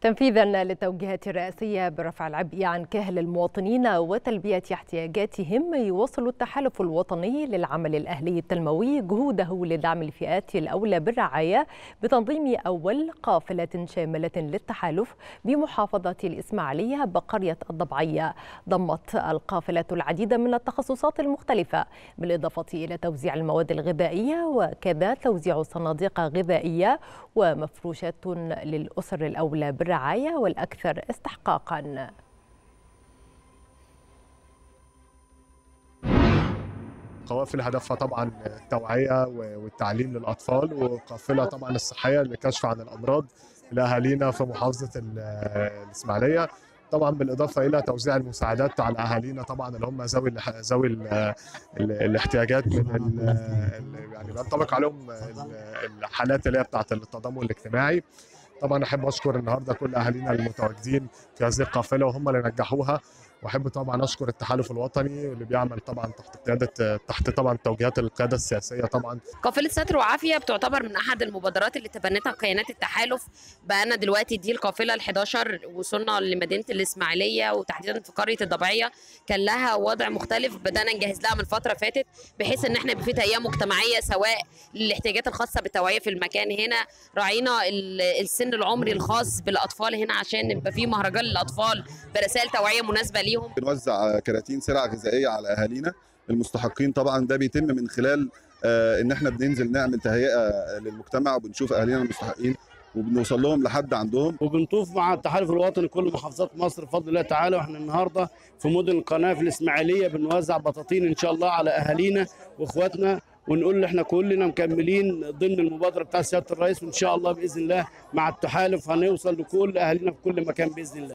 تنفيذا للتوجيهات الرئاسية برفع العبء عن كاهل المواطنين وتلبية احتياجاتهم يواصل التحالف الوطني للعمل الأهلي التنموي جهوده لدعم الفئات الأولى بالرعاية بتنظيم أول قافلة شاملة للتحالف بمحافظة الإسماعيلية بقرية الضبعية ضمت القافلة العديد من التخصصات المختلفة بالإضافة إلى توزيع المواد الغذائية وكذا توزيع صناديق غذائية ومفروشات للأسر الأولى بالرعاية الرعاية والأكثر استحقاقاً قوافل هدفها طبعا التوعية والتعليم للأطفال وقافلة طبعا الصحية للكشف عن الأمراض لأهالينا في محافظة الإسماعيلية طبعا بالاضافه الى توزيع المساعدات على اهالينا طبعا اللي هم ذوي ذوي الاحتياجات من يعني بينطبق عليهم الحالات اللي هي بتاعت التضامن الاجتماعي طبعا احب اشكر النهارده كل اهالينا المتواجدين في هذه القافله وهم اللي نجحوها واحب طبعا اشكر التحالف الوطني اللي بيعمل طبعا تحت قياده تحت طبعا توجيهات القياده السياسيه طبعا قافله ستر وعافيه بتعتبر من احد المبادرات اللي تبنتها كيانات التحالف بقى دلوقتي دي القافله ال11 وصلنا لمدينه الاسماعيليه وتحديدا في قريه الضبعيه كان لها وضع مختلف بدانا نجهز لها من فتره فاتت بحيث ان احنا في تهيئه مجتمعيه سواء للاحتياجات الخاصه بالتوعيه في المكان هنا راعينا السن العمري الخاص بالاطفال هنا عشان يبقى في مهرجان للاطفال برسائل توعيه مناسبه ليهم بنوزع كراتين سلع غذائيه على اهالينا المستحقين طبعا ده بيتم من خلال ان احنا بننزل نعمل تهيئه للمجتمع وبنشوف اهالينا المستحقين وبنوصل لهم لحد عندهم وبنطوف مع التحالف الوطني كل محافظات مصر بفضل الله تعالى واحنا النهارده في مدن القناه في الاسماعيليه بنوزع بطاطين ان شاء الله على اهالينا واخواتنا ونقول احنا كلنا مكملين ضمن المبادره بتاع سياده الرئيس وان شاء الله باذن الله مع التحالف هنوصل لكل اهالينا في كل مكان باذن الله